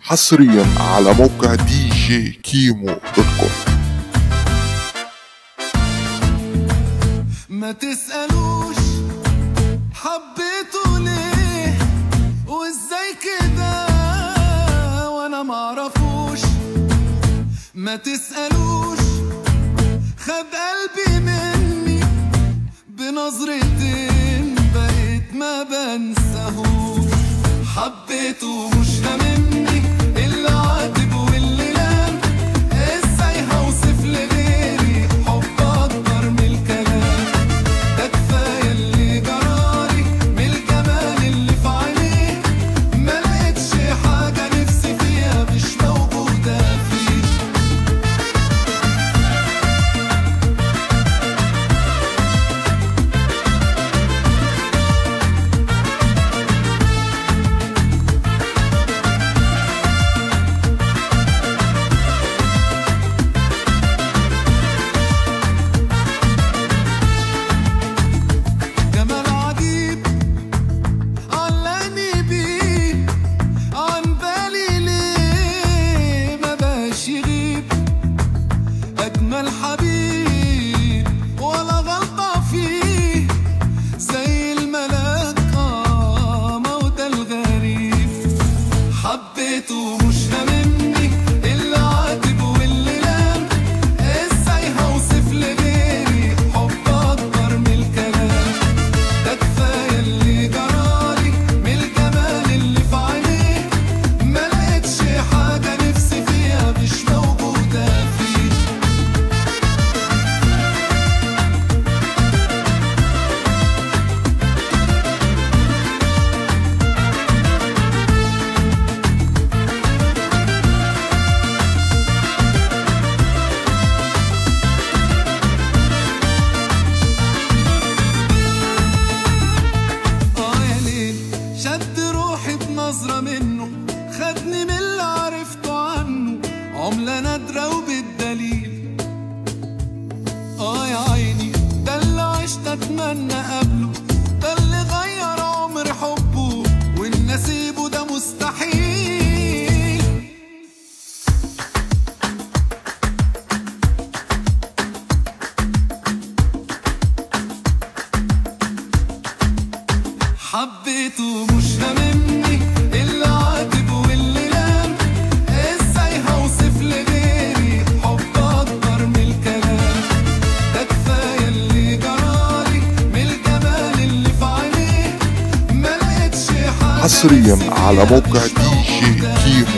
حصريا على موقع دي جي كيمو دوت كوم ما تسألوش حبيته ليه وازاي كده وانا معرفوش ما تسألوش خد قلبي مني بنظرتين بقيت ما بنساهوش حبيته مش هاممني اللي عاتب واللي لام ازاي هوصف لغيري حب اكبر من الكلام ده كفايه اللي جرالي من الجمال اللي في عينيه ما لقيتش حاجه نفسي فيها مش موجوده فيه جمال عجيب علاني بيه عن بالي ليه ما بقاش يغيب أجمل حبيب ولا غلطة فيه زي الملاك آه ما هو ده الغريب حبيته مش هاممني اللي عاتب واللي لام ازاي هوصف لغيري حب اكبر من الكلام ده كفايه اللي جرالي من الجمال اللي في عينيه ما لقيتش حاجه نفسي فيها مش موجوده فيه اه يا ليل شد روحي بنظرة منه خدني من اللي عرفته عنه عملة نادرة وبالدليل اه يا عيني ده اللي عشت اتمنى قبله ده اللي غير عمر حبه وان اسيبه ده مستحيل حبيته مش هاممني اللي عاتب واللي لام ازاي هوصف لغيري حب اكبر من الكلام ده كفايه اللي جرالي من الجمال اللي في عينيه ما لقيتش حاجه حصريا نفسي على فيها موقع مش دي جي موجودة كيمو